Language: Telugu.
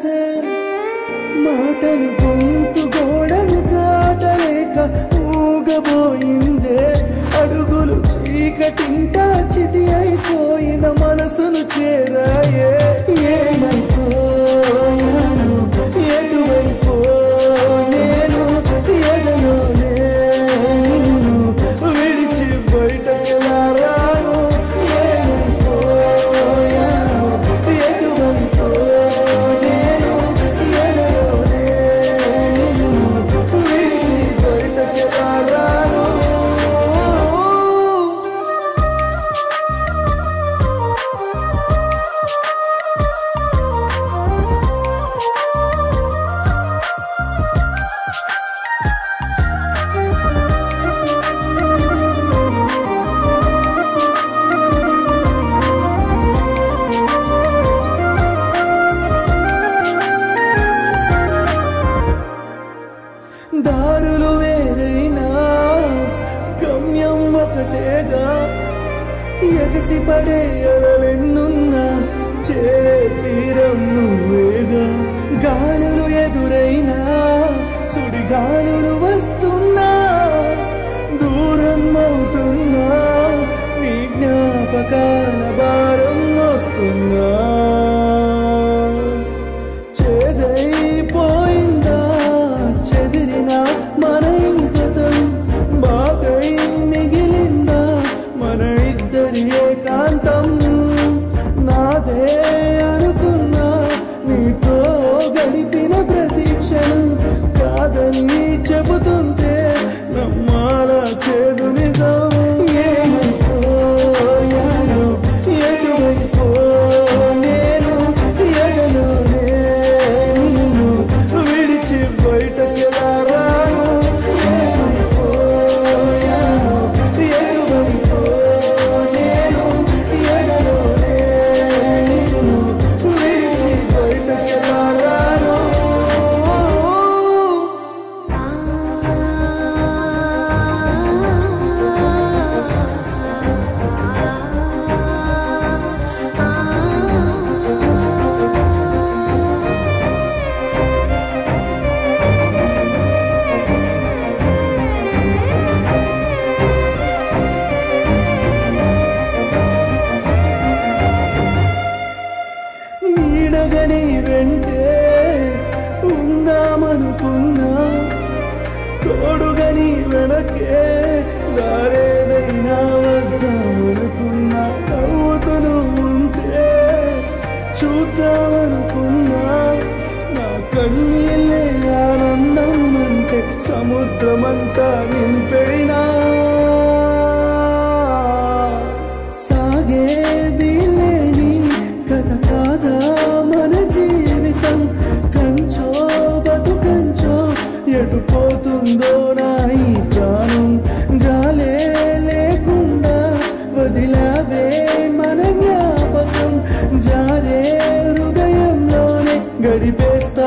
లేదే మాటలు గొంతు గోడను దాటలేక ఊగబోయిందే అడుగులు చీకటింట చితి అయిపోయిన మనసును చేరాయే ఏమైపోయాను ఎటువైపో నేను ఎదలోనే నిన్ను విడిచి బయటకెలా రాను ఏమైపోయాను ఎటువైపో నేను ఎదలోనే నిన్ను విడిచి బయటకెలా రాను దారులు వేరైనా గమ్యం ఒకటేగా ఎగసి పడే అలలెన్నున్నా చేరే తీరం నువ్వేగా గాలులు ఎదురైనా సుడిగాలులు వస్తున్నా దూరం అవుతున్నా నీ జ్ఞాపకాల భారం వస్తున్నా చేదైపోయిందా చెదిరిన మన ఈ గతం బాధై మిగిలిందా మన ఇద్దరి ఏకాంతం నాదే అనుకున్నా నీతో గడిపిన ప్రతీక్షణం కాదని చెబుతుంటే నమ్మాలా చేదు నిజం ఏమైపోయాను ఎటువైపో నేను ఎదలోనే నిన్ను విడిచి బయటకెలా రాను ఏమైపోయాను ఎటువైపో నేను ఎదలోనే నిన్ను విడిచి బయటకెలా రాను నీడగని వెంటే ఉందామనుకున్నా తోడుగని వెనకే దారేదైనా వద్దామనుకున్నా నవ్వుతూ ఉంటే చూద్దామనుకున్నా నా కన్నీళ్ళే ఆనందం అంటే సముద్రమంతా నింపేనా సాగేది లేని కథ కాదా మన జీవితం కంచో బతుకంచో ఎటు పోతుందో నా ఈ ప్రాణం జాలే లేకుండా వదిలావే మన జ్ఞాపకం జారే హృదయంలోనే గడిపేస్తా